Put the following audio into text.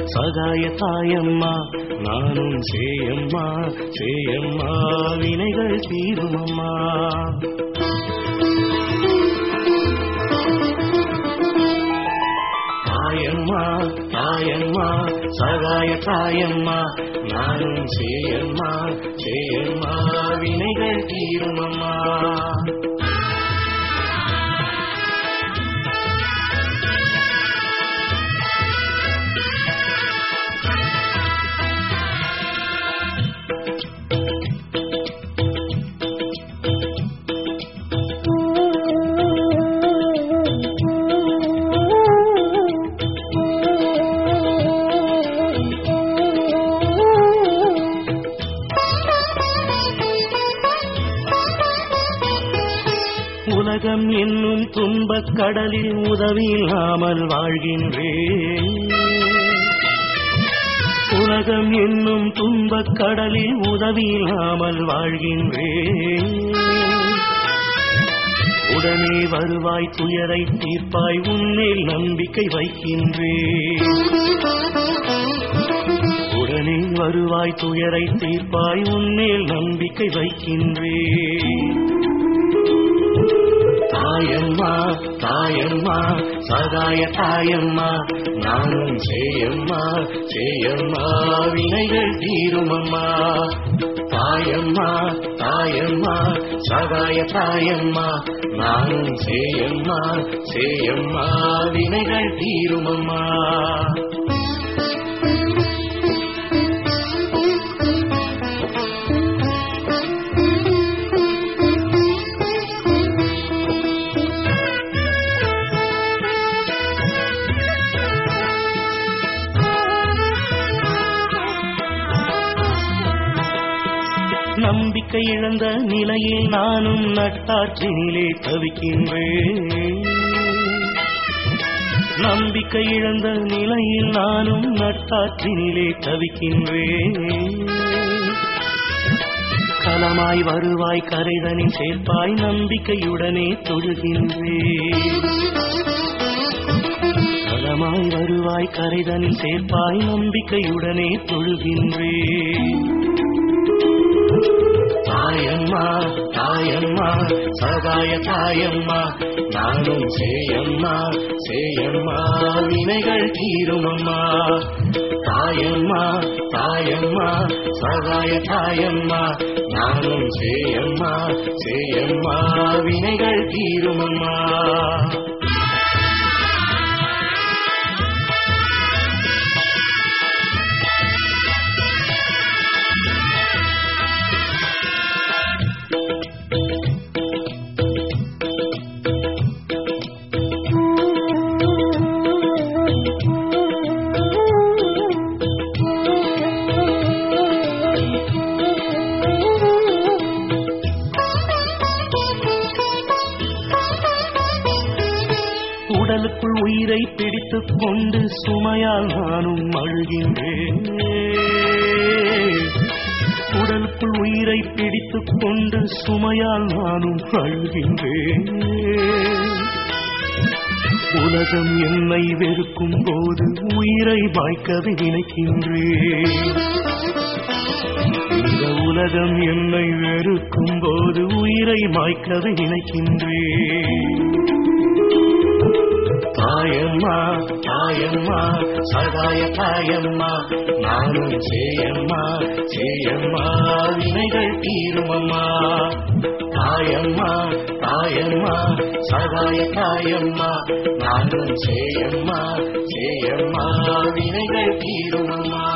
சகாய தாயம்மா நானும் சேயம்மா சேயம்மா வினைகள் தீருமம்மா தாயம்மா தாயம்மா சகாய தாயம்மா நானும் சேயம்மா சேயம்மா வினைகள் தீருமம்மா உலகம் என்னும் துன்பக் கடலில் உதவி இல்லாமல் வாழ்கின்றேன் உலகம் என்னும் துன்பக் கடலில் உதவி இல்லாமல் வாழ்கின்றேன் உடனே வருவாய் துயரை தீர்ப்பாய் உன்னில் நம்பிக்கை வைக்கின்றேன் உடனே வருவாய் துயரை தீர்ப்பாய் உன்னில் நம்பிக்கை வைக்கின்றேன் தாயம்மா தாயம்மா சகாய தாயம்மா நானும் சேயம்மா சேயம்மா வினைகள் தீருமம்மா தாயம்மா தாயம்மா சகாய தாயம்மா நானும் சேயம்மா சேயம்மா வினைகள் தீருமம்மா நம்பிக்கை இழந்த நிலையில் நானும் நட்டாற்றினிலே தவிக்கின்றேன் நம்பிக்கை இழந்த நிலையில் நானும் நட்டாற்றினிலே தவிக்கின்றேன் களமாய் வருவாய் கரைதனில் சேர்ப்பாய் நம்பிக்கையுடனே தொழுகின்றேன் களமாய் வருவாய் கரைதனில் சேர்ப்பாய் நம்பிக்கையுடனே தொழுகின்றேன் தாயம்மா தாயம்மா சகாய தாயம்மா நானும் சேயம்மா சேயம்மா வினைகள் தீருமம்மா தாயம்மா தாயம்மா சகாய தாயம்மா நானும் சேயம்மா சேயம்மா வினைகள் தீருமம்மா உடலுக்குள் உயிரை பிடித்துக் கொண்டு சுமையால் நானும் அழுகின்றேன் உடலுக்குள் உயிரை பிடித்துக் கொண்டு சுமையால் நானும் அழுகின்றேன் உலகம் என்னை வெறுக்கும் போது உயிரை வாய்க்கவே நினைக்கின்றேன் இந்த உலகம் என்னை வெறுக்கும் போது உயிரை மாய்க்கவே நினைக்கின்றேன் தாயம்மா தாயம்மா சகாய தாயம்மா நானும் சேயம்மா சேயம்மா வினைகள் தீருமம்மா தாயம்மா தாயம்மா சகாய தாயம்மா நானும் சேயம்மா சேயம்மா வினைகள் தீருமம்மா